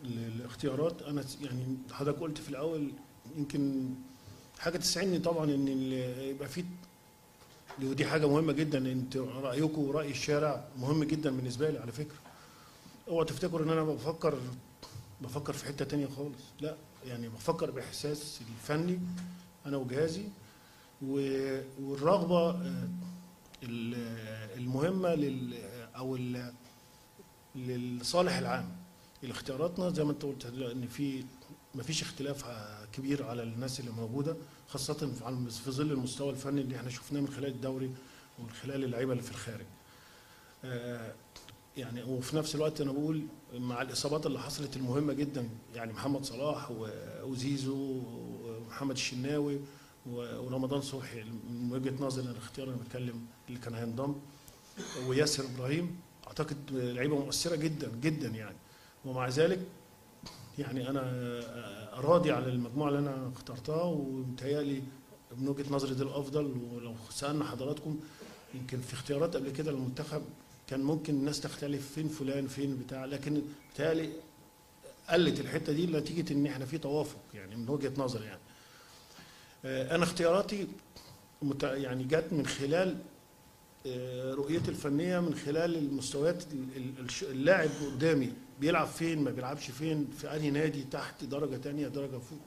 الاختيارات انا س- يعني حضرتك قلت في الاول يمكن حاجه تسعدني طبعا ان ال- يبقى في ودي حاجه مهمه جدا ان انتوا رايكم وراي الشارع مهم جدا بالنسبه لي على فكره اوعوا تفتكروا ان انا بفكر بفكر في حته تانية خالص لا يعني بفكر باحساس الفني انا وجهازي و- والرغبه آه، ال- المهمه لل او ال- للصالح العام الاختياراتنا زي ما انت قلت ان في ما فيش اختلاف ع- كبير على الناس اللي موجوده خاصه في على- في ظل المستوى الفني اللي احنا شفناه من خلال الدوري ومن خلال اللعيبه اللي في الخارج آه، يعني وفي نفس الوقت انا بقول مع الاصابات اللي حصلت المهمه جدا يعني محمد صلاح و- وزيزو ومحمد الشناوي و- ورمضان صبحي من وجهه نظري انا الاختيار انا بتكلم اللي كان هينضم وياسر ابراهيم اعتقد لعيبه مؤثره جدا جدا يعني ومع ذلك يعني انا راضي على المجموعه اللي انا اخترتها ومتهيألي من وجهه نظري دي الافضل ولو سالنا حضراتكم يمكن في اختيارات قبل كده للمنتخب كان ممكن الناس تختلف فين فلان فين بتاع لكن بتهيألي قلت الحته دي نتيجه ان احنا في توافق يعني من وجهه نظري يعني آه، انا اختياراتي مت- يعني جت من خلال آه، رؤيتي الفنيه من خلال المستويات ال- ال- الش- اللاعب قدامي بيلعب فين ما بيلعبش فين في انهي نادي تحت درجه تانية درجه فوق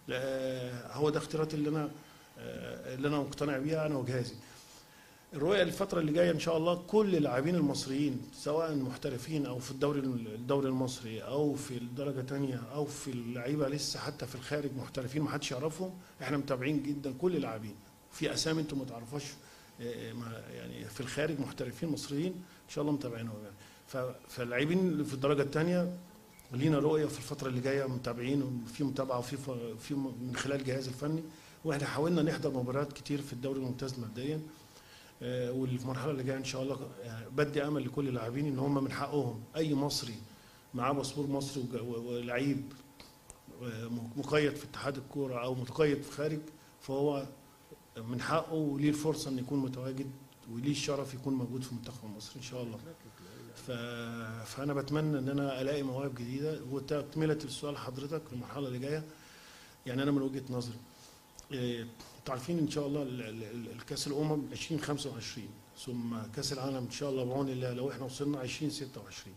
لا، هو ده اختياراتي اللي انا آه، اللي انا مقتنع بيها انا وجهازي الرؤيه الفتره اللي جايه ان شاء الله كل اللاعبين المصريين سواء محترفين او في الدوري الدوري المصري او في الدرجه تانية او في اللعيبه لسه حتى في الخارج محترفين ما حدش يعرفهم احنا متابعين جدا كل اللاعبين في اسامي انتم ما تعرفوش آه، ما- يعني في الخارج محترفين مصريين ان شاء الله متابعينهم يعني ف- فاللاعبين اللي في الدرجه الثانيه لينا رؤيه في الفتره اللي جايه متابعين وفي متابعه وفي ف- في م- من خلال الجهاز الفني واحنا حاولنا نحضر مباريات كتير في الدوري الممتاز مبدئيا آه، والمرحله اللي جايه ان شاء الله يعني بدي امل لكل اللاعبين ان هم من حقهم اي مصري معاه باسبور مصري وج- و- ولعيب آه، مقيد في اتحاد الكوره او متقيد في خارج فهو من حقه وليه الفرصه ان يكون متواجد وليه الشرف يكون موجود في منتخب مصر ان شاء الله ف... فانا بتمنى ان انا الاقي مواهب جديده وتكمله السؤال حضرتك المرحله اللي جايه يعني انا من وجهه نظري إيه، انتوا عارفين ان شاء الله ال- ال- ال- الكاس الامم 2025 ثم كاس العالم ان شاء الله بعون الله لو احنا وصلنا 2026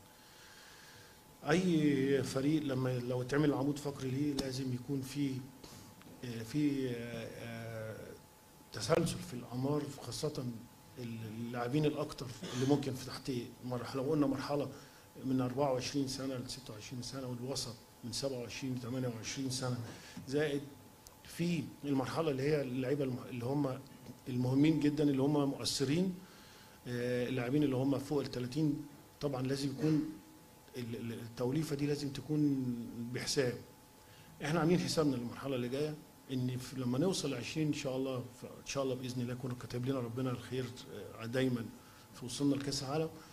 اي فريق لما لو اتعمل عمود فقري ليه لازم يكون في آه، في آه، آه، تسلسل في الاعمار خاصه اللاعبين الاكثر اللي ممكن في تحت مرحله لو قلنا مرحله من 24 سنه ل 26 سنه والوسط من 27 ل 28 سنه زائد في المرحله اللي هي اللعيبه الم- اللي هم المهمين جدا اللي هم مؤثرين آه، اللاعبين اللي هم فوق ال 30 طبعا لازم يكون ال- ال- التوليفه دي لازم تكون بحساب احنا عاملين حسابنا للمرحله اللي جايه ان في لما نوصل ل 20 ان شاء الله ان شاء الله باذن الله يكون كاتب لنا ربنا الخير آه، دايما في وصلنا لكاس العالم